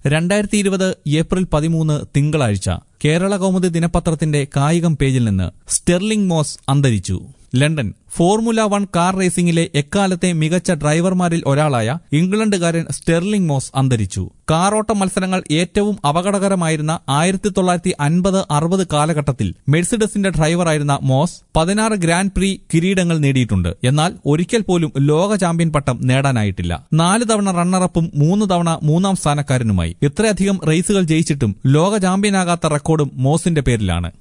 രണ്ടായിരത്തി ഇരുപത് ഏപ്രിൽ പതിമൂന്ന് തിങ്കളാഴ്ച കേരള കൗമുദി ദിനപത്രത്തിന്റെ കായികം പേജിൽ നിന്ന് സ്റ്റെർലിംഗ് മോസ് അന്തരിച്ചു ലണ്ടൻ ഫോർമുല വൺ കാർ റേസിംഗിലെ എക്കാലത്തെ മികച്ച ഡ്രൈവർമാരിൽ ഒരാളായ ഇംഗ്ലണ്ടുകാരൻ സ്റ്റെർലിംഗ് മോസ് അന്തരിച്ചു കാറോട്ട മത്സരങ്ങൾ ഏറ്റവും അപകടകരമായിരുന്ന ആയിരത്തി തൊള്ളായിരത്തി അൻപത് അറുപത് കാലഘട്ടത്തിൽ മെഴ്സിഡസിന്റെ ഡ്രൈവറായിരുന്ന മോസ് പതിനാറ് ഗ്രാൻഡ് പ്രീ കിരീടങ്ങൾ നേടിയിട്ടുണ്ട് എന്നാൽ ഒരിക്കൽ പോലും ലോക ചാമ്പ്യൻ പട്ടം നേടാനായിട്ടില്ല നാല് തവണ റണ്ണറപ്പും മൂന്ന് തവണ മൂന്നാം സ്ഥാനക്കാരനുമായി ഇത്രയധികം റേസുകൾ ജയിച്ചിട്ടും ലോക ചാമ്പ്യനാകാത്ത റെക്കോർഡും മോസിന്റെ പേരിലാണ്